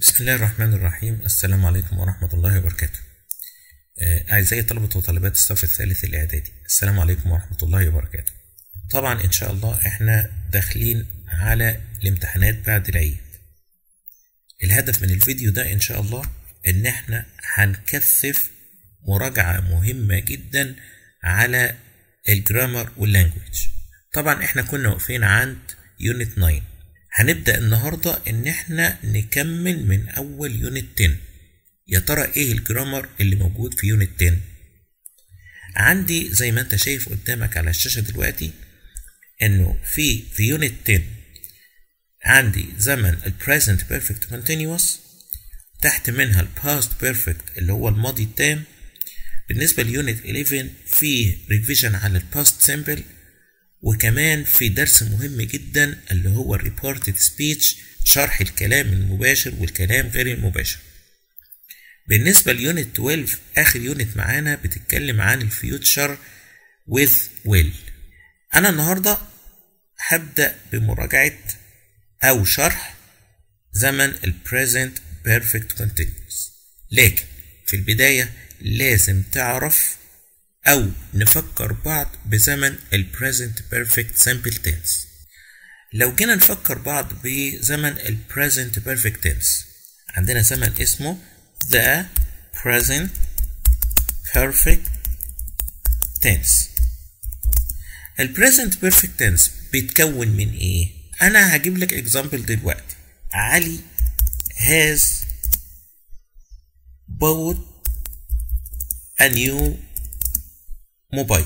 بسم الله الرحمن الرحيم السلام عليكم ورحمة الله وبركاته آه، أعزائي طلبة وطالبات الصف الثالث الإعدادي السلام عليكم ورحمة الله وبركاته طبعا إن شاء الله إحنا داخلين على الامتحانات بعد العيد الهدف من الفيديو ده إن شاء الله إن إحنا هنكثف مراجعة مهمة جدا على الجرامر واللانجوج طبعا إحنا كنا واقفين عند يونت 9 هنبدأ النهاردة إن إحنا نكمل من أول يونت 10 يا ترى إيه الجرامر اللي موجود في يونت 10 عندي زي ما أنت شايف قدامك على الشاشة دلوقتي إنه في في يونت 10 عندي زمن ال present perfect continuous تحت منها ال past perfect اللي هو الماضي التام بالنسبة ليونت 11 فيه ريفيجن على ال past simple وكمان في درس مهم جدا اللي هو الريبورتد سبيتش شرح الكلام المباشر والكلام غير المباشر بالنسبة ليونت 12 آخر يونت معانا بتتكلم عن الفيوتشر with will أنا النهاردة هبدأ بمراجعة أو شرح زمن ال present perfect continuous لكن في البداية لازم تعرف أو نفكر بعض بزمن ال present perfect simple tense لو جينا نفكر بعض بزمن ال present perfect tense عندنا زمن اسمه the present perfect tense ال present perfect tense بيتكون من ايه؟ أنا هجيب لك example دلوقتي علي has bought a new موبايل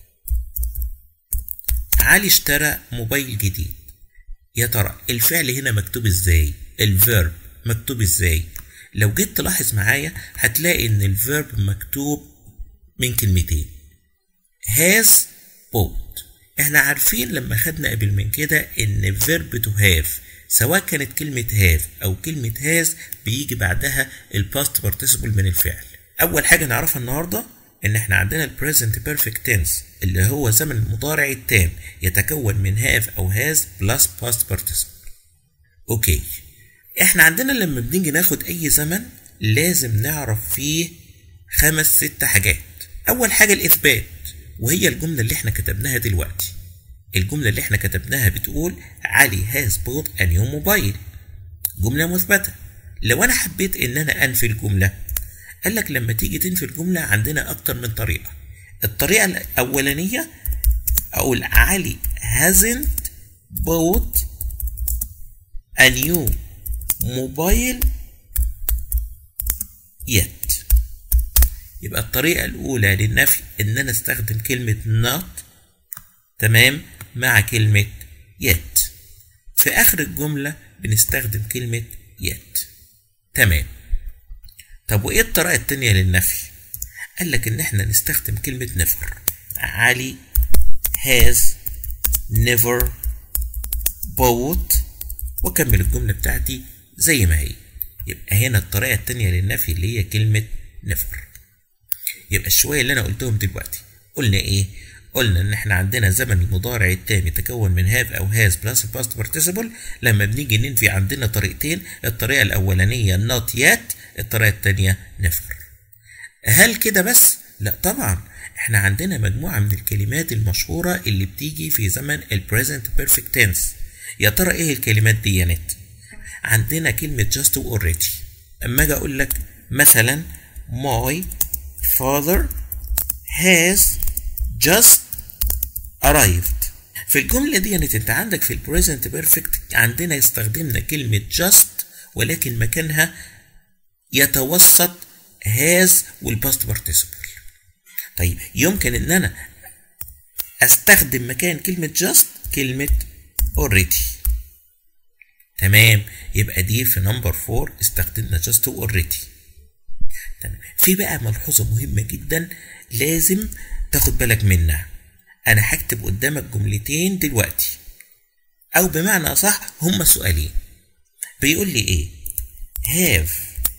علي اشترى موبايل جديد يا ترى الفعل هنا مكتوب ازاي الفيرب مكتوب ازاي لو جيت تلاحظ معايا هتلاقي ان الفيرب مكتوب من كلمتين has bought احنا عارفين لما خدنا قبل من كده ان فيرب to have سواء كانت كلمة have أو كلمة has بيجي بعدها الباست participle من الفعل أول حاجة نعرفها النهاردة ان احنا عندنا ال present perfect tense اللي هو زمن المضارع التام يتكون من have او has plus past participle اوكي احنا عندنا لما بنيجي ناخد اي زمن لازم نعرف فيه خمس ست حاجات اول حاجة الاثبات وهي الجملة اللي احنا كتبناها دلوقتي الجملة اللي احنا كتبناها بتقول علي has bought a new mobile جملة مثبتة لو انا حبيت ان انا انفي الجملة قال لك لما تيجي تنفي الجملة عندنا أكتر من طريقة الطريقة الأولانية أقول علي hasn't bought a new mobile yet يبقى الطريقة الأولى للنفي إن أنا أستخدم كلمة not تمام مع كلمة yet في آخر الجملة بنستخدم كلمة yet تمام طب وايه الطريقة التانية للنفي؟ قال لك ان احنا نستخدم كلمة never علي has never bought واكمل الجملة بتاعتي زي ما هي يبقى هنا الطريقة التانية للنفي اللي هي كلمة never يبقى الشوية اللي انا قلتهم دلوقتي قلنا ايه؟ قلنا ان احنا عندنا زمن المضارع التام يتكون من have او has plus past participle لما بنيجي ننفي عندنا طريقتين الطريقة الاولانية not yet الطريقة التانية never هل كده بس؟ لا طبعا احنا عندنا مجموعة من الكلمات المشهورة اللي بتيجي في زمن ال present perfect tense يا ترى ايه الكلمات دي يا نت؟ عندنا كلمة just و already اما اجي اقول لك مثلا my father has just arrived في الجملة دي يعني انت عندك في البريزنت بيرفكت عندنا استخدمنا كلمة just ولكن مكانها يتوسط has والباست participle طيب يمكن ان انا استخدم مكان كلمة just كلمة already تمام يبقى دي في نمبر 4 استخدمنا just و already تمام في بقى ملحوظة مهمة جدا لازم تاخد بالك منها انا هكتب قدامك جملتين دلوقتي او بمعنى صح هما سؤالين بيقول لي ايه have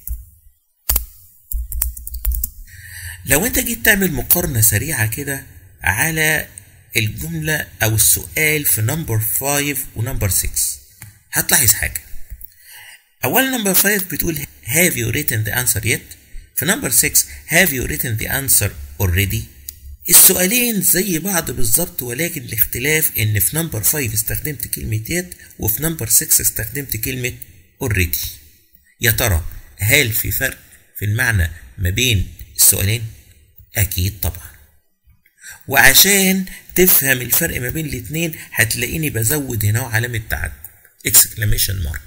لو انت جيت تعمل مقارنة سريعة كده على الجملة او السؤال في نمبر 5 ونمبر 6 هتلاحظ حاجة أول نمبر 5 بتقول have you written the answer yet في نمبر 6 have you written the answer already السؤالين زي بعض بالظبط ولكن الاختلاف ان في نمبر 5 استخدمت كلمة يت وفي نمبر 6 استخدمت كلمة already يا ترى هل في فرق في المعنى ما بين السؤالين؟ أكيد طبعا وعشان تفهم الفرق ما بين الاتنين هتلاقيني بزود هنا علامة تعجب exclamation mark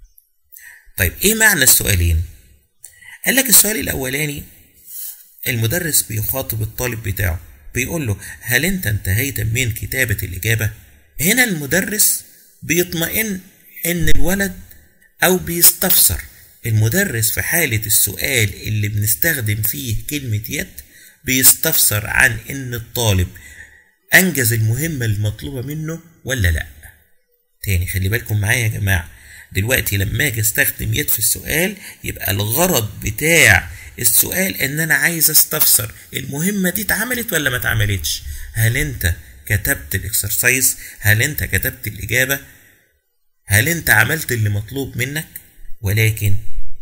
طيب ايه معنى السؤالين؟ قال لك السؤال الأولاني المدرس بيخاطب الطالب بتاعه بيقول له هل انت انتهيت من كتابة الإجابة؟ هنا المدرس بيطمئن ان الولد او بيستفسر المدرس في حالة السؤال اللي بنستخدم فيه كلمة يد بيستفسر عن ان الطالب انجز المهمة المطلوبة منه ولا لا تاني خلي بالكم معايا يا جماعة دلوقتي لما اجي استخدم يد في السؤال يبقى الغرض بتاع السؤال ان انا عايز استفسر المهمة دي اتعملت ولا ما اتعملتش هل انت كتبت الاكسرسايز هل انت كتبت الاجابة هل انت عملت اللي مطلوب منك ولكن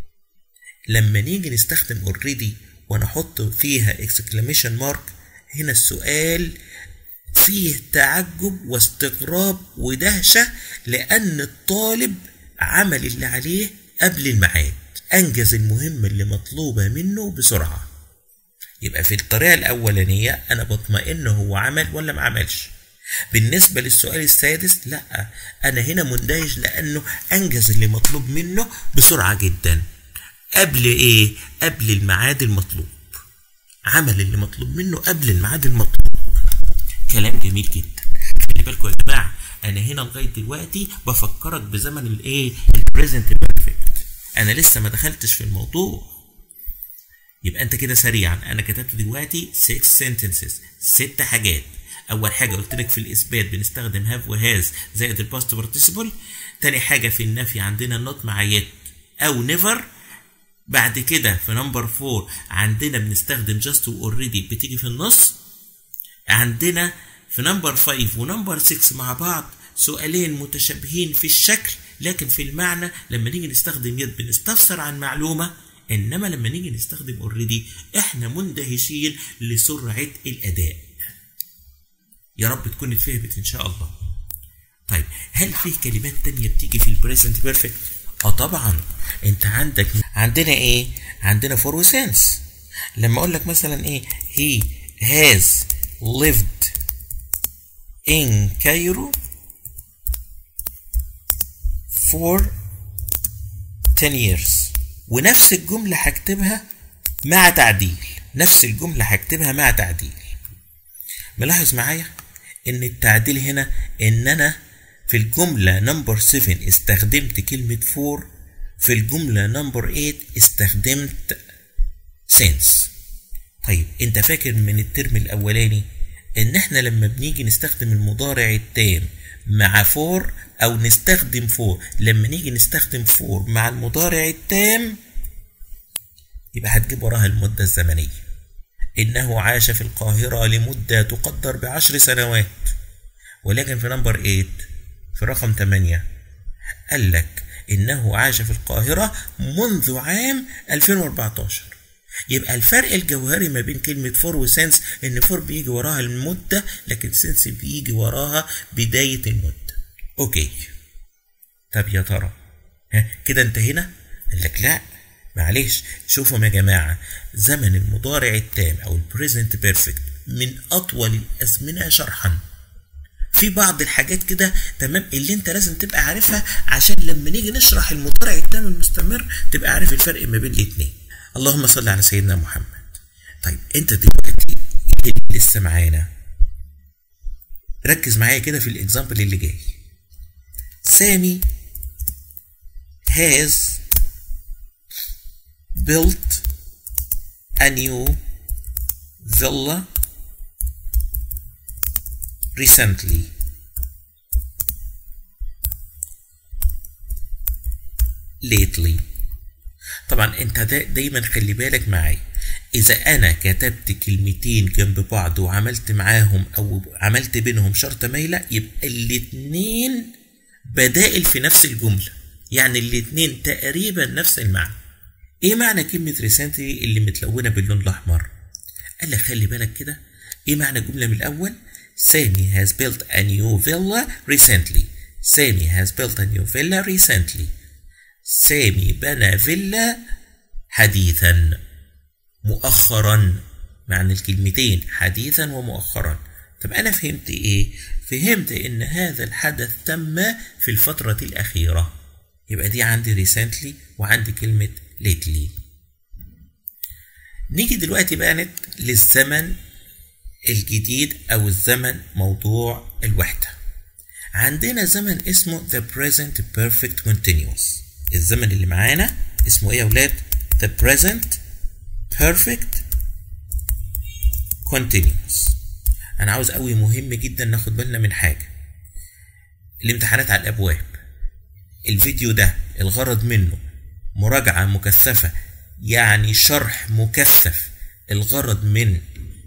لما نيجي نستخدم اوريدي ونحط فيها اكسكلاميشن مارك هنا السؤال فيه تعجب واستغراب ودهشة لأن الطالب عمل اللي عليه قبل الميعاد أنجز المهمة اللي مطلوبة منه بسرعة يبقى في الطريقة الأولانية أنا بطمئن هو عمل ولا ما عملش بالنسبة للسؤال السادس لا أنا هنا مندهش لأنه أنجز اللي مطلوب منه بسرعة جدا قبل إيه؟ قبل الميعاد المطلوب عمل اللي مطلوب منه قبل الميعاد المطلوب كلام جميل جدا خلي بالكم يا جماعة أنا هنا لغاية دلوقتي بفكرك بزمن الإيه؟ البريزنت بيرفكت أنا لسه ما دخلتش في الموضوع يبقى أنت كده سريعا أنا كتبت دلوقتي 6 sentences ست حاجات اول حاجه قلت لك في الاثبات بنستخدم هاف وهاز زائد الباست بارتيسيبل تاني حاجه في النفي عندنا نوت مع يت او نيفر بعد كده في نمبر 4 عندنا بنستخدم جاست واوريدي بتيجي في النص عندنا في نمبر 5 ونمبر 6 مع بعض سؤالين متشابهين في الشكل لكن في المعنى لما نيجي نستخدم يد بنستفسر عن معلومه انما لما نيجي نستخدم اوريدي احنا مندهشين لسرعه الاداء يا رب تكون اتفهمت ان شاء الله طيب هل في كلمات تانية بتيجي في البريزنت بيرفكت اه طبعا انت عندك عندنا ايه عندنا فور وسنس لما اقول لك مثلا ايه he has lived in Cairo for 10 years ونفس الجملة هكتبها مع تعديل نفس الجملة هكتبها مع تعديل ملاحظ معايا ان التعديل هنا ان انا في الجملة نمبر 7 استخدمت كلمة فور في الجملة نمبر 8 استخدمت سينس طيب انت فاكر من الترم الاولاني ان احنا لما بنيجي نستخدم المضارع التام مع فور او نستخدم فور لما نيجي نستخدم فور مع المضارع التام يبقى هتجيب وراها المدة الزمنية إنه عاش في القاهرة لمدة تقدر بعشر سنوات ولكن في نمبر 8 في رقم 8 قال لك إنه عاش في القاهرة منذ عام 2014 يبقى الفرق الجوهري ما بين كلمة فور وسنس إن فور بيجي وراها المدة لكن سنس بيجي وراها بداية المدة أوكي طب يا ترى ها كده انتهينا؟ قال لك لأ معلش شوفوا يا جماعة زمن المضارع التام أو البريزنت بيرفكت من أطول الأزمنة شرحا في بعض الحاجات كده تمام اللي انت لازم تبقى عارفها عشان لما نيجي نشرح المضارع التام المستمر تبقى عارف الفرق ما بين الاتنين اللهم صل على سيدنا محمد طيب انت دلوقتي اللي لسه معانا ركز معايا كده في الاكزامبل اللي جاي سامي has built a new villa recently. lately طبعا انت دا دايما خلي بالك معايا اذا انا كتبت كلمتين جنب بعض وعملت معاهم او عملت بينهم شرطه مايله يبقى الاتنين بدائل في نفس الجمله يعني الاتنين تقريبا نفس المعنى ايه معنى كلمة recently اللي متلونة باللون الأحمر؟ قال لك خلي بالك كده ايه معنى الجملة من الأول؟ سامي has built a new villa recently سامي has built a new villa recently سامي بنى فيلا حديثا مؤخرا معنى الكلمتين حديثا ومؤخرا طب أنا فهمت إيه؟ فهمت إن هذا الحدث تم في الفترة الأخيرة يبقى دي عندي recently وعندي كلمة lately نيجي دلوقتي بقى للزمن الجديد أو الزمن موضوع الوحدة عندنا زمن اسمه the present perfect continuous الزمن اللي معانا اسمه ايه يا ولاد the present perfect continuous انا عاوز قوي مهم جدا ناخد بالنا من حاجه الامتحانات على الابواب الفيديو ده الغرض منه مراجعه مكثفه يعني شرح مكثف الغرض من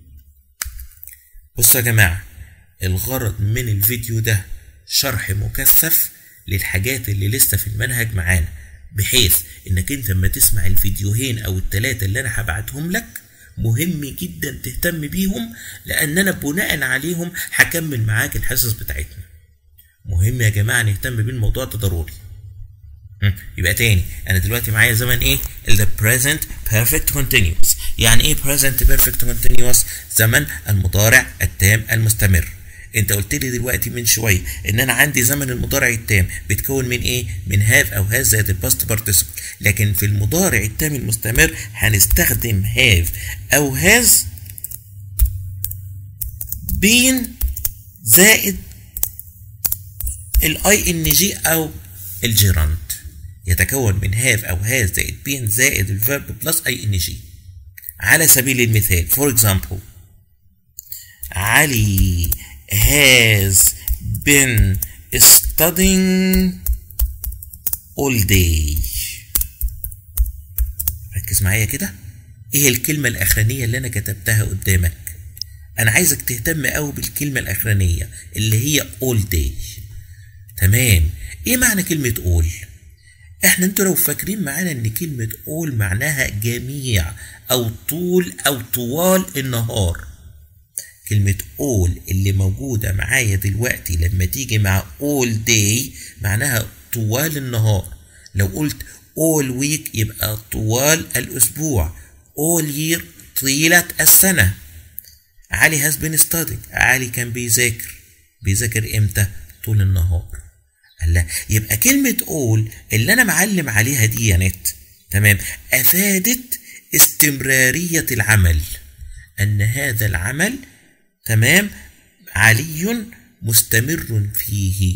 بصوا يا جماعه الغرض من الفيديو ده شرح مكثف للحاجات اللي لسه في المنهج معانا بحيث انك انت لما تسمع الفيديوهين او التلاتة اللي انا هبعتهم لك مهم جدا تهتم بيهم لان انا بناء عليهم هكمل معاك الحصص بتاعتنا مهم يا جماعة نهتم بالموضوع ده ضروري يبقى تاني انا دلوقتي معايا زمن ايه the present perfect continuous يعني ايه present perfect continuous زمن المضارع التام المستمر انت قلت لي دلوقتي من شويه ان انا عندي زمن المضارع التام بيتكون من ايه من هاف او هاز زائد الباست بارتيسيبل لكن في المضارع التام المستمر هنستخدم هاف او هاز بين زائد الاي ان جي او الجيرانت يتكون من هاف او هاز زائد بين زائد الفيرب بلس اي ان جي على سبيل المثال فور اكزامبل علي has been studying all day ركز معايا كده ايه الكلمة الأخرانية اللي أنا كتبتها قدامك أنا عايزك تهتم أوي بالكلمة الأخرانية اللي هي all day تمام ايه معنى كلمة all احنا انتوا لو فاكرين معانا ان كلمة all معناها جميع او طول او طوال النهار كلمة all اللي موجودة معايا دلوقتي لما تيجي مع all day معناها طوال النهار لو قلت all week يبقى طوال الأسبوع all year طيلة السنة علي has been studying علي كان بيذاكر بيذاكر امتى طول النهار الله يبقى كلمة all اللي أنا معلم عليها دي يا نت تمام أفادت استمرارية العمل أن هذا العمل تمام علي مستمر فيه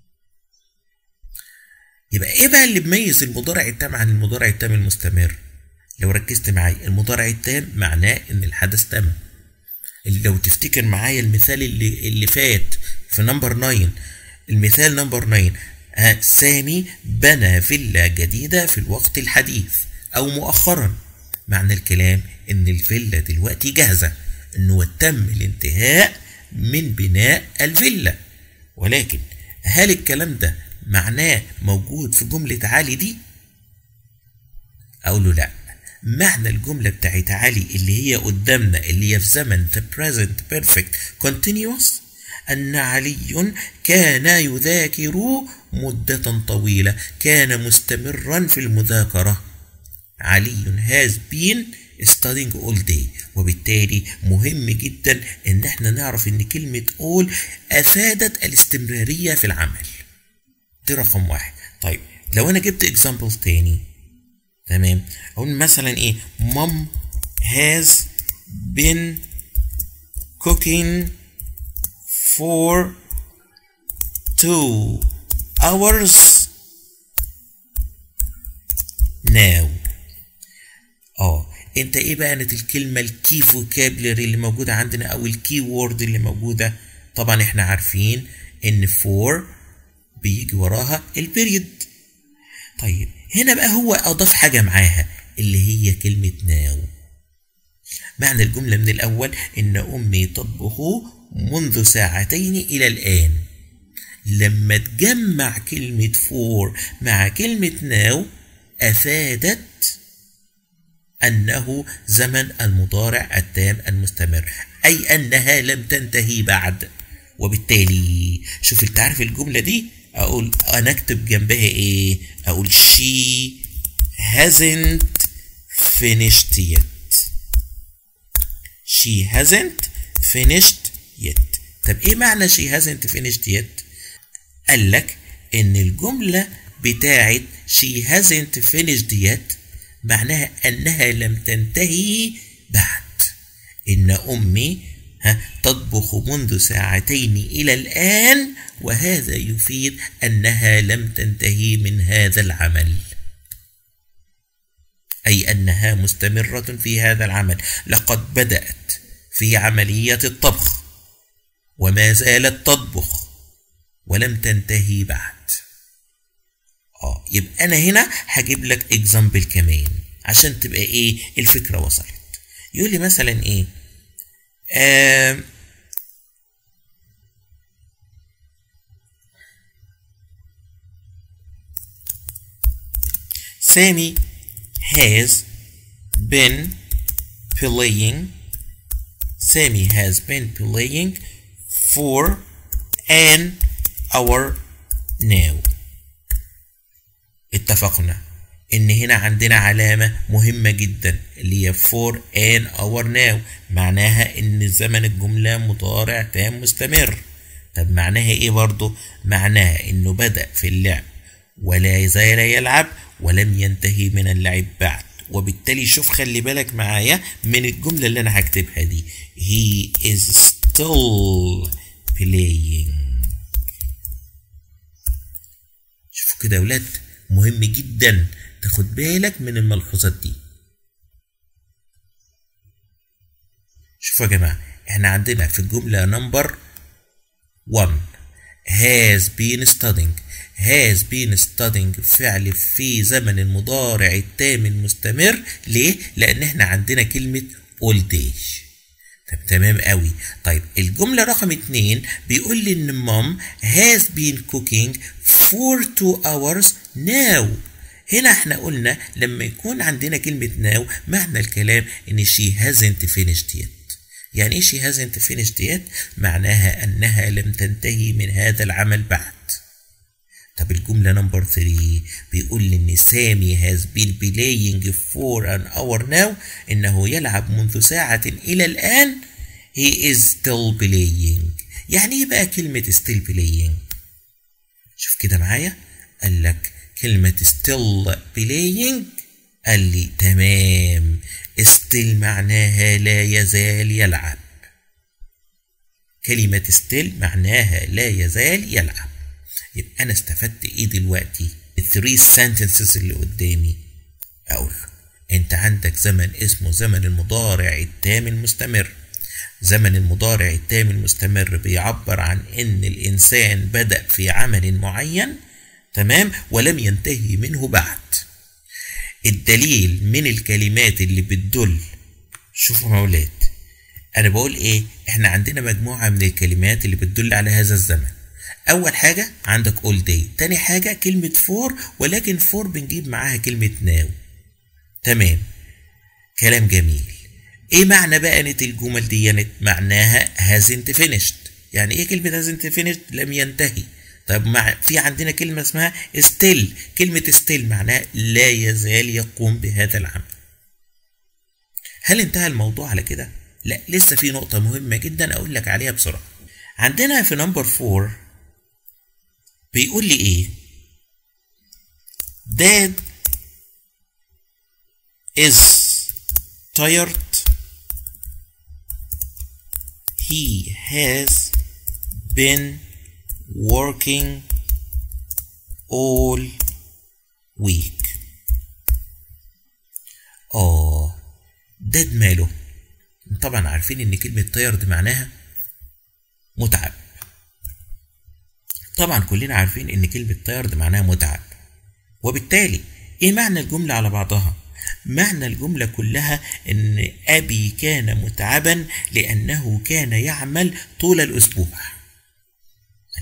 يبقى ايه بقى اللي بيميز المضارع التام عن المضارع التام المستمر لو ركزت معايا المضارع التام معناه ان الحدث تم اللي لو تفتكر معايا المثال اللي اللي فات في نمبر 9 المثال نمبر 9 آه سامي بنى فيلا جديدة في الوقت الحديث أو مؤخرا معنى الكلام إن الفيلا دلوقتي جاهزة انه تم الانتهاء من بناء الفيلا ولكن هل الكلام ده معناه موجود في جملة علي دي؟ أقول له لأ معنى الجملة بتاعت علي اللي هي قدامنا اللي هي في زمن the present perfect continuous أن علي كان يذاكر مدة طويلة كان مستمرا في المذاكرة علي has been studying all day وبالتالي مهم جدا ان احنا نعرف ان كلمة all افادت الاستمرارية في العمل دي رقم واحد طيب لو انا جبت example تاني تمام اقول مثلا ايه mom has been cooking for two hours now اه انت ايه بقى كانت الكلمة الكي فوكابلري اللي موجودة عندنا او الكي وورد اللي موجودة طبعا احنا عارفين ان فور بيجي وراها البيريد طيب هنا بقى هو اضاف حاجة معاها اللي هي كلمة ناو معنى الجملة من الأول إن أمي تطبخ منذ ساعتين إلى الآن لما تجمع كلمة فور مع كلمة ناو أفادت أنه زمن المضارع التام المستمر أي أنها لم تنتهي بعد وبالتالي شوف انت عارف الجملة دي أقول أنا أكتب جنبها إيه أقول she hasn't finished yet she hasn't finished yet طب ايه معنى she hasn't finished yet قال لك ان الجملة بتاعت she hasn't finished yet معناها انها لم تنتهي بعد ان امي ها تطبخ منذ ساعتين الى الان وهذا يفيد انها لم تنتهي من هذا العمل اي انها مستمره في هذا العمل لقد بدات في عمليه الطبخ وما زالت تطبخ ولم تنتهي بعد اه يبقى انا هنا هجيب لك اكزامبل كمان عشان تبقى ايه الفكره وصلت يقول لي مثلا ايه آه سامي has been playing Sammy has been playing for an hour now اتفقنا ان هنا عندنا علامة مهمة جدا اللي هي for an hour now معناها ان زمن الجملة مضارع تام مستمر طب معناها ايه برضو معناها انه بدأ في اللعب ولا يزال يلعب ولم ينتهي من اللعب بعد وبالتالي شوف خلي بالك معايا من الجملة اللي أنا هكتبها دي he is still playing شوفوا كده يا ولاد مهم جدا تاخد بالك من الملحوظات دي شوفوا يا جماعة احنا عندنا في الجملة نمبر 1 has been studying has been studying فعل في زمن المضارع التام المستمر ليه؟ لأن احنا عندنا كلمة all day طب تمام قوي طيب الجملة رقم اتنين بيقول لي ان مام has been cooking for two hours now هنا احنا قلنا لما يكون عندنا كلمة now معنى الكلام ان she hasn't finished yet يعني ايه she hasn't finished yet معناها انها لم تنتهي من هذا العمل بعد طب الجملة نمبر 3 بيقول لي إن سامي has been playing for an hour now إنه يلعب منذ ساعة إلى الآن he is still playing يعني إيه بقى كلمة still playing شوف كده معايا قال لك كلمة still playing قال لي تمام still معناها لا يزال يلعب كلمة still معناها لا يزال يلعب يبقى انا استفدت ايه دلوقتي الثري sentences اللي قدامي اقول انت عندك زمن اسمه زمن المضارع التام المستمر زمن المضارع التام المستمر بيعبر عن ان الانسان بدأ في عمل معين تمام ولم ينتهي منه بعد الدليل من الكلمات اللي بتدل شوفوا يا اولاد انا بقول ايه احنا عندنا مجموعة من الكلمات اللي بتدل على هذا الزمن اول حاجه عندك all day تاني حاجه كلمه فور ولكن فور بنجيب معاها كلمه ناو تمام كلام جميل ايه معنى بقى نت الجمل دي معناها hasn't finished يعني ايه كلمه hasn't finished لم ينتهي طب مع في عندنا كلمه اسمها still كلمه still معناها لا يزال يقوم بهذا العمل هل انتهى الموضوع على كده لا لسه في نقطه مهمه جدا اقول لك عليها بسرعه عندنا في نمبر 4 بيقول لي ايه dad is tired he has been working all week اه داد ماله طبعا عارفين ان كلمة tired معناها متعب طبعا كلنا عارفين ان كلمة tired معناها متعب وبالتالي ايه معنى الجملة على بعضها معنى الجملة كلها ان ابي كان متعبا لانه كان يعمل طول الاسبوع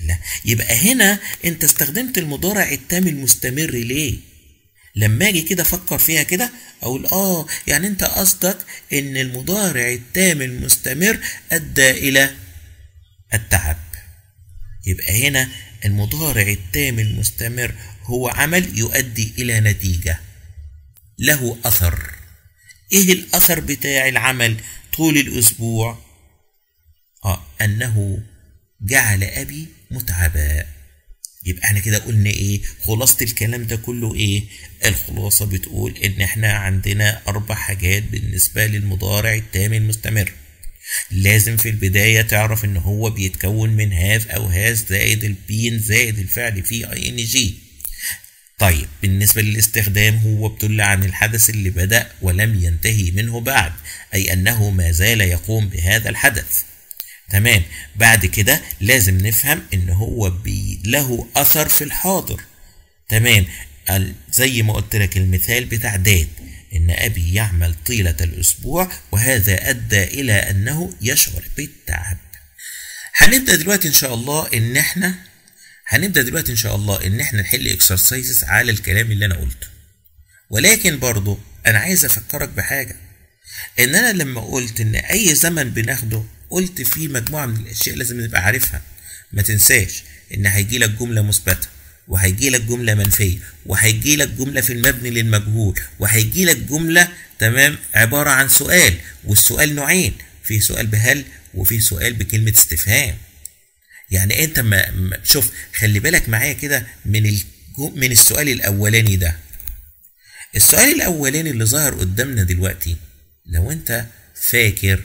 لا يبقى هنا انت استخدمت المضارع التام المستمر ليه لما اجي كده افكر فيها كده اقول اه يعني انت قصدك ان المضارع التام المستمر ادى الى التعب يبقى هنا المضارع التام المستمر هو عمل يؤدي الى نتيجه له اثر ايه الاثر بتاع العمل طول الاسبوع اه انه جعل ابي متعبا يبقى احنا كده قلنا ايه خلاصة الكلام ده كله ايه الخلاصة بتقول ان احنا عندنا اربع حاجات بالنسبة للمضارع التام المستمر لازم في البداية تعرف ان هو بيتكون من هاف او هاز زائد البين زائد الفعل فيه اي ان جي طيب بالنسبة للاستخدام هو بتدل عن الحدث اللي بدأ ولم ينتهي منه بعد أي أنه ما زال يقوم بهذا الحدث تمام بعد كده لازم نفهم ان هو بي له اثر في الحاضر تمام زي ما قلت لك المثال بتاع داد ان ابي يعمل طيلة الاسبوع وهذا ادى الى انه يشعر بالتعب هنبدا دلوقتي ان شاء الله ان احنا هنبدا دلوقتي ان شاء الله ان احنا نحل اكسرسايزز على الكلام اللي انا قلته ولكن برضو انا عايز افكرك بحاجه ان انا لما قلت ان اي زمن بناخده قلت في مجموعه من الاشياء لازم نبقى عارفها ما تنساش ان هيجي لك جمله مثبته وهيجي لك جمله منفيه وهيجي لك جمله في المبني للمجهول وهيجي لك جمله تمام عباره عن سؤال والسؤال نوعين في سؤال بهل وفي سؤال بكلمه استفهام يعني انت ما شوف خلي بالك معايا كده من من السؤال الاولاني ده السؤال الاولاني اللي ظهر قدامنا دلوقتي لو انت فاكر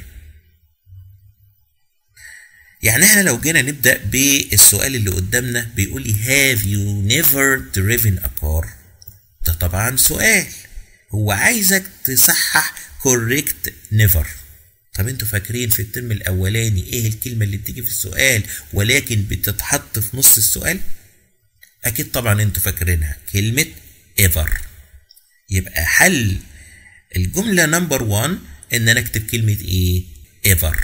يعني احنا لو جينا نبدا بالسؤال اللي قدامنا بيقول لي have you never driven a car ده طبعا سؤال هو عايزك تصحح correct never طب انتوا فاكرين في الترم الاولاني ايه الكلمه اللي بتيجي في السؤال ولكن بتتحط في نص السؤال اكيد طبعا انتوا فاكرينها كلمه ever يبقى حل الجمله نمبر 1 ان انا اكتب كلمه ايه ever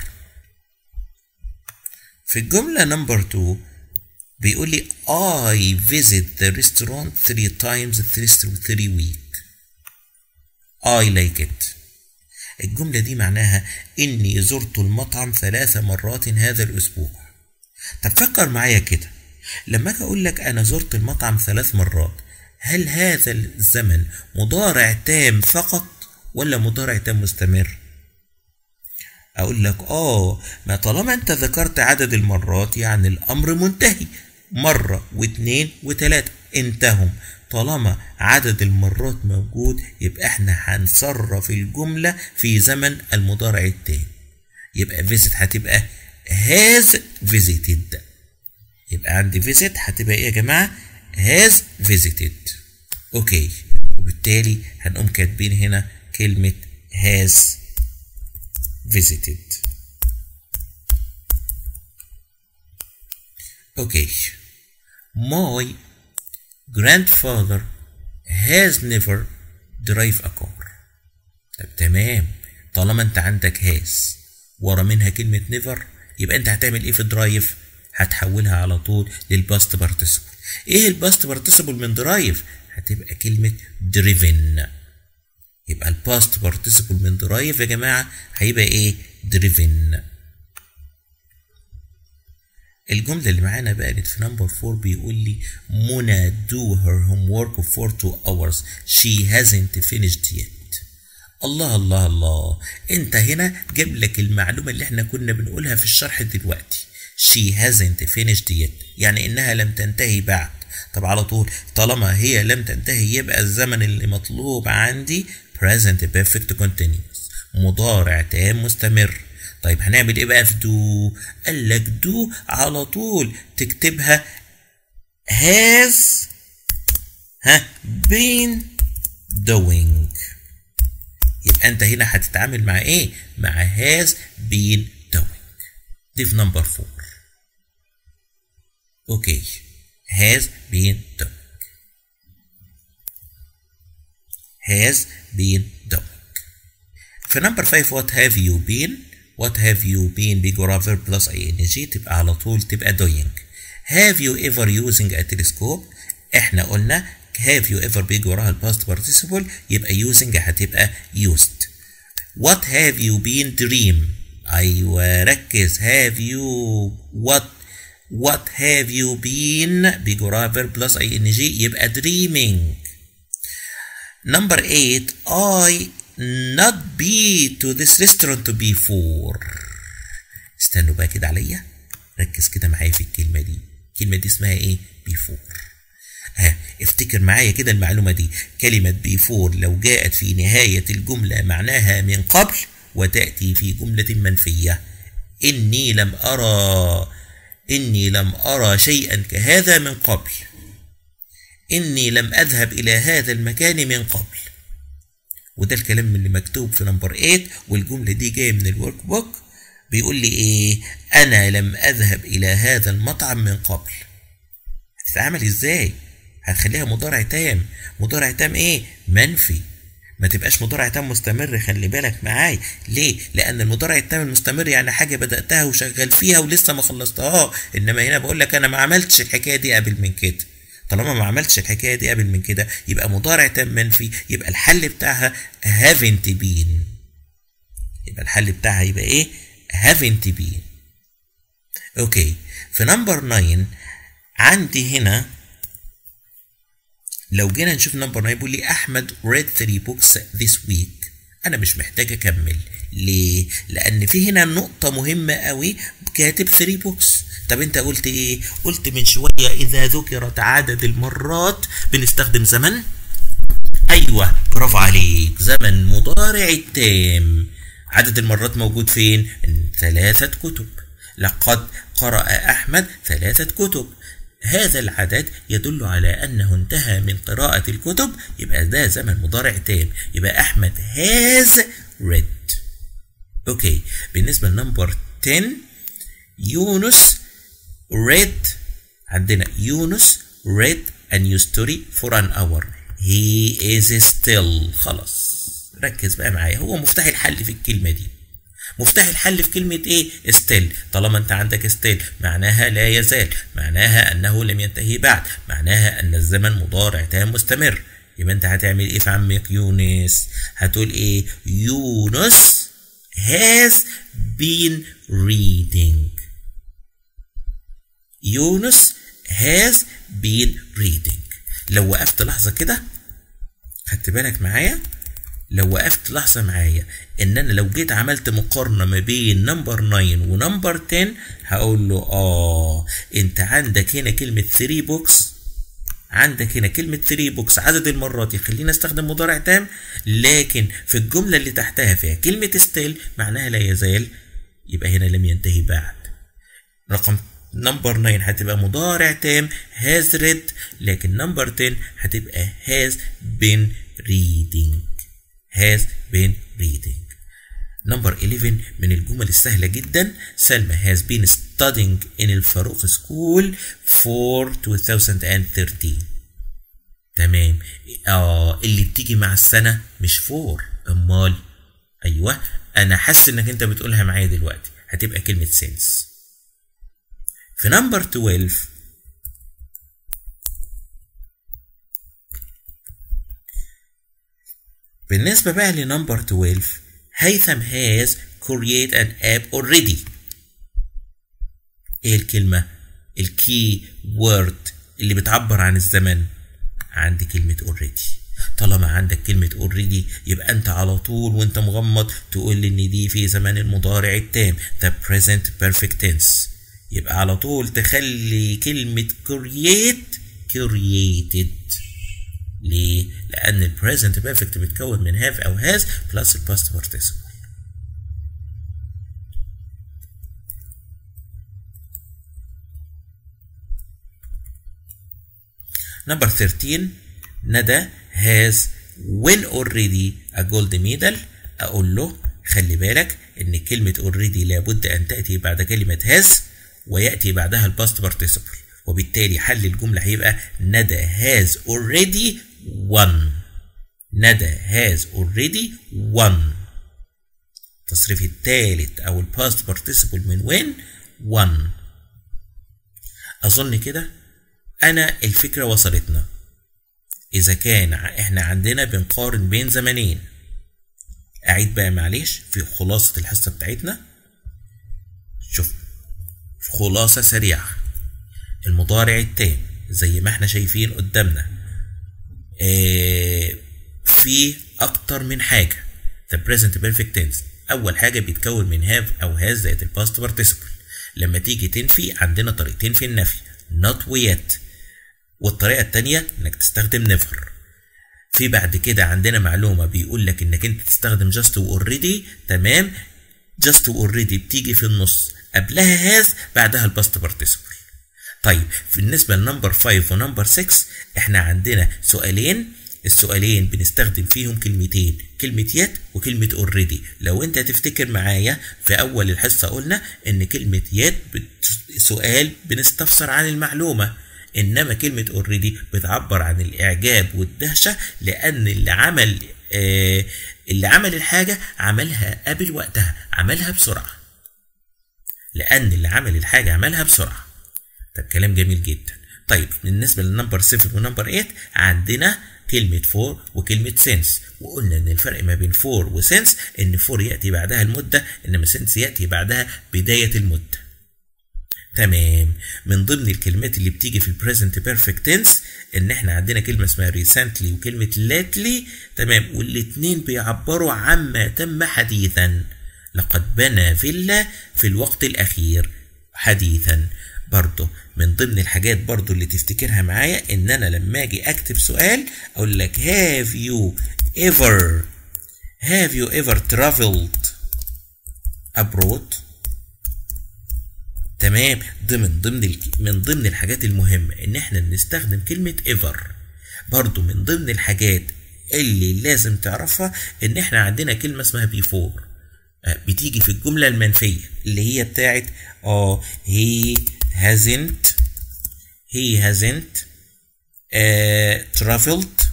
في الجملة نمبر 2 بيقول لي I visit the restaurant three times through three week I like it الجملة دي معناها إني زرت المطعم ثلاث مرات هذا الأسبوع طب فكر معايا كده لما أجي أقول لك أنا زرت المطعم ثلاث مرات هل هذا الزمن مضارع تام فقط ولا مضارع تام مستمر؟ اقول لك اه ما طالما انت ذكرت عدد المرات يعني الامر منتهي مرة واثنين وثلاثة انتهم طالما عدد المرات موجود يبقى احنا هنصرف الجملة في زمن المضارع التام يبقى visit هتبقى has visited يبقى عندي visit هتبقى ايه يا جماعة has visited اوكي وبالتالي هنقوم كاتبين هنا كلمة has visited. Okay. My grandfather has never drive a car. طب تمام طالما انت عندك has ورا منها كلمة never يبقى انت هتعمل ايه في الدرايف؟ هتحولها على طول للباست بارتيسيبل. ايه الباست بارتيسيبل من درايف؟ هتبقى كلمة driven. يبقى الباست بارتيسيبل من درايف يا جماعه هيبقى ايه دريفن الجملة اللي معانا بقى في نمبر 4 بيقول لي منى do her homework for two hours she hasn't finished yet الله الله الله انت هنا جاب لك المعلومة اللي احنا كنا بنقولها في الشرح دلوقتي she hasn't finished yet يعني انها لم تنتهي بعد طب على طول طالما هي لم تنتهي يبقى الزمن اللي مطلوب عندي present perfect continuous مضارع تام مستمر طيب هنعمل ايه بقى في دو قال لك دو على طول تكتبها has ها been doing يبقى انت هنا هتتعامل مع ايه مع has been doing دي في نمبر 4 اوكي has been doing has been doing في نمبر 5 what have you been what have you been بيجي وراه verb plus ing تبقى على طول تبقى doing have you ever using a telescope احنا قلنا have you ever بيجي وراها الباست participle يبقى using هتبقى used what have you been dream ايوه ركز have you what what have you been بيجي وراها verb plus ing يبقى dreaming number 8 I not be to this restaurant before استنوا بقى كده عليا ركز كده معايا في الكلمة دي الكلمة دي اسمها ايه before ها افتكر معايا كده المعلومة دي كلمة before لو جاءت في نهاية الجملة معناها من قبل وتأتي في جملة منفية إني لم أرى إني لم أرى شيئا كهذا من قبل إني لم أذهب إلى هذا المكان من قبل وده الكلام اللي مكتوب في نمبر 8 والجملة دي جاية من الورك بوك بيقول لي إيه أنا لم أذهب إلى هذا المطعم من قبل هتتعامل إزاي هتخليها مضارع تام مضارع تام إيه منفي ما تبقاش مضارع تام مستمر خلي بالك معاي ليه لان المضارع التام المستمر يعني حاجه بداتها وشغال فيها ولسه ما خلصتها انما هنا بقول لك انا ما عملتش الحكايه دي قبل من كده طالما ما عملتش الحكايه دي قبل من كده يبقى مضارع تام منفي يبقى الحل بتاعها haven't been يبقى الحل بتاعها يبقى ايه haven't been اوكي في نمبر 9 عندي هنا لو جينا نشوف نمبر 9 بيقول لي احمد read three books this week انا مش محتاج اكمل ليه لان في هنا نقطه مهمه قوي كاتب 3 بوكس طب انت قلت ايه قلت من شويه اذا ذكرت عدد المرات بنستخدم زمن ايوه برافو عليك زمن مضارع التام عدد المرات موجود فين ثلاثه كتب لقد قرأ أحمد ثلاثة كتب هذا العدد يدل على أنه انتهى من قراءة الكتب يبقى ده زمن مضارع تام يبقى أحمد has read أوكي بالنسبة لنمبر 10 يونس read عندنا يونس read a new story for an hour he is still خلاص ركز بقى معايا هو مفتاح الحل في الكلمة دي مفتاح الحل في كلمة ايه؟ ستيل طالما انت عندك ستيل معناها لا يزال معناها انه لم ينتهي بعد معناها ان الزمن مضارع تام مستمر يبقى انت هتعمل ايه في عمك يونس؟ هتقول ايه؟ يونس has been reading يونس has been reading لو وقفت لحظة كده خدت بالك معايا لو وقفت لحظة معايا ان انا لو جيت عملت مقارنة ما بين نمبر 9 ونمبر 10 هقول له اه انت عندك هنا كلمة 3 بوكس عندك هنا كلمة 3 بوكس عدد المرات يخلينا استخدم مضارع تام لكن في الجملة اللي تحتها فيها كلمة ستيل معناها لا يزال يبقى هنا لم ينتهي بعد رقم نمبر 9 هتبقى مضارع تام has read لكن نمبر 10 هتبقى has been reading has been reading نمبر 11 من الجمل السهلة جدا سلمى has been studying in الفاروق school for 2013 تمام اه اللي بتيجي مع السنة مش فور امال ايوه انا حاسس انك انت بتقولها معايا دلوقتي هتبقى كلمة since في نمبر 12 بالنسبة بقى لنمبر 12 هيثم has create an app already ايه الكلمة الكي وورد اللي بتعبر عن الزمن عندي كلمة already طالما عندك كلمة already يبقى انت على طول وانت مغمض تقول لي ان دي في زمن المضارع التام the present perfect tense يبقى على طول تخلي كلمة create created ليه؟ لأن ال present perfect بيتكون من have أو has plus ال past participle. Number 13 ندى has win already a gold medal أقول له خلي بالك إن كلمة already لابد أن تأتي بعد كلمة has ويأتي بعدها ال past participle وبالتالي حل الجملة هيبقى ندى has already won ندى has already won التصريف الثالث أو ال past participle من win won اظن كده انا الفكره وصلتنا اذا كان احنا عندنا بنقارن بين زمنين اعيد بقى معلش في خلاصه الحصه بتاعتنا شوف خلاصه سريعه المضارع التام زي ما احنا شايفين قدامنا اه في اكتر من حاجه the present perfect tense اول حاجه بيتكون من have او has زائد الباست participle لما تيجي تنفي عندنا طريقتين في النفي not و yet والطريقه الثانيه انك تستخدم never في بعد كده عندنا معلومه بيقول لك انك انت تستخدم just و already تمام just و already بتيجي في النص قبلها has بعدها الباست participle طيب بالنسبه لنمبر 5 ونمبر 6 احنا عندنا سؤالين السؤالين بنستخدم فيهم كلمتين كلمة يت وكلمة اوريدي لو انت تفتكر معايا في اول الحصة قلنا ان كلمة يت سؤال بنستفسر عن المعلومة انما كلمة اوريدي بتعبر عن الاعجاب والدهشة لان اللي عمل آه اللي عمل الحاجة عملها قبل وقتها عملها بسرعة لان اللي عمل الحاجة عملها بسرعة طب كلام جميل جدا طيب بالنسبة للنمبر 7 ونمبر 8 عندنا كلمة فور وكلمة سنس وقلنا ان الفرق ما بين فور وسنس ان فور يأتي بعدها المدة انما سنس يأتي بعدها بداية المدة تمام من ضمن الكلمات اللي بتيجي في البريزنت بيرفكت تنس ان احنا عندنا كلمه اسمها ريسنتلي وكلمه لاتلي تمام والاتنين بيعبروا عما تم حديثا لقد بنى فيلا في الوقت الاخير حديثا برضه من ضمن الحاجات برضه اللي تفتكرها معايا ان انا لما اجي اكتب سؤال اقول لك have you ever have you ever traveled abroad تمام ضمن ضمن من ضمن الحاجات المهمة ان احنا بنستخدم كلمة ever برضه من ضمن الحاجات اللي لازم تعرفها ان احنا عندنا كلمة اسمها before بتيجي في الجملة المنفية اللي هي بتاعت اه he hasn't he hasn't uh, traveled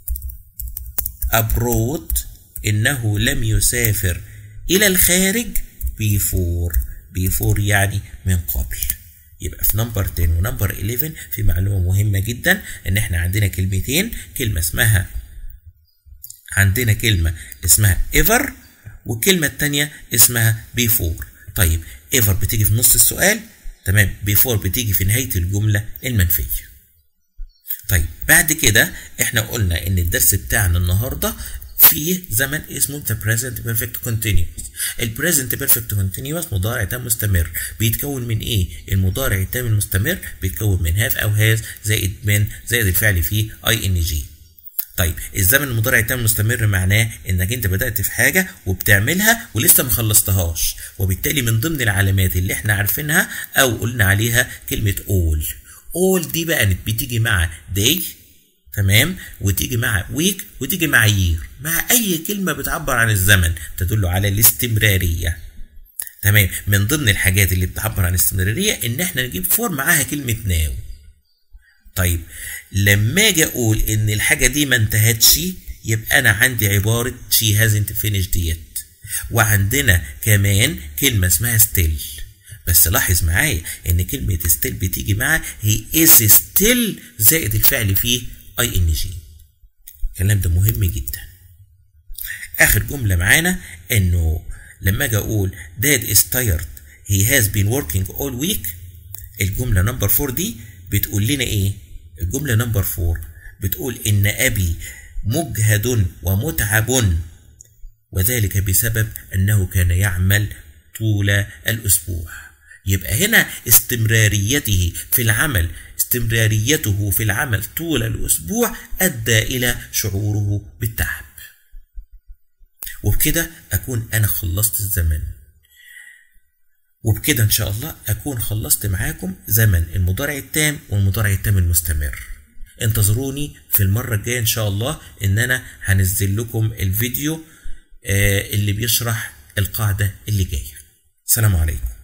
abroad إنه لم يسافر إلى الخارج before before يعني من قبل يبقى في نمبر 10 ونمبر 11 في معلومة مهمة جدا إن إحنا عندنا كلمتين كلمة اسمها عندنا كلمة اسمها ever والكلمة التانية اسمها before طيب ever بتيجي في نص السؤال تمام before بتيجي في نهاية الجملة المنفية طيب بعد كده احنا قلنا ان الدرس بتاعنا النهاردة فيه زمن اسمه the present perfect continuous ال present perfect continuous مضارع تام مستمر بيتكون من ايه المضارع التام المستمر بيتكون من have او has زائد من زائد الفعل فيه ing طيب الزمن المضارع التام المستمر معناه انك انت بدات في حاجه وبتعملها ولسه ما خلصتهاش وبالتالي من ضمن العلامات اللي احنا عارفينها او قلنا عليها كلمه all all دي بقى بتيجي مع day تمام وتيجي مع week وتيجي مع year مع اي كلمه بتعبر عن الزمن تدل على الاستمراريه تمام من ضمن الحاجات اللي بتعبر عن الاستمراريه ان احنا نجيب فور معاها كلمه ناو طيب لما اجي اقول ان الحاجه دي ما انتهتش يبقى انا عندي عباره she hasn't finished yet وعندنا كمان كلمه اسمها still بس لاحظ معايا ان كلمه still بتيجي مع هي is still زائد الفعل فيه ing الكلام ده مهم جدا اخر جمله معانا انه لما اجي اقول dad is tired he has been working all week الجمله نمبر 4 دي بتقول لنا ايه الجمله نمبر 4 بتقول ان ابي مجهد ومتعب وذلك بسبب انه كان يعمل طول الاسبوع يبقى هنا استمراريته في العمل استمراريته في العمل طول الاسبوع ادى الى شعوره بالتعب وبكده اكون انا خلصت الزمن وبكده ان شاء الله اكون خلصت معاكم زمن المضارع التام والمضارع التام المستمر انتظروني في المرة الجاية ان شاء الله ان انا هنزل لكم الفيديو اللي بيشرح القاعدة اللي جاية السلام عليكم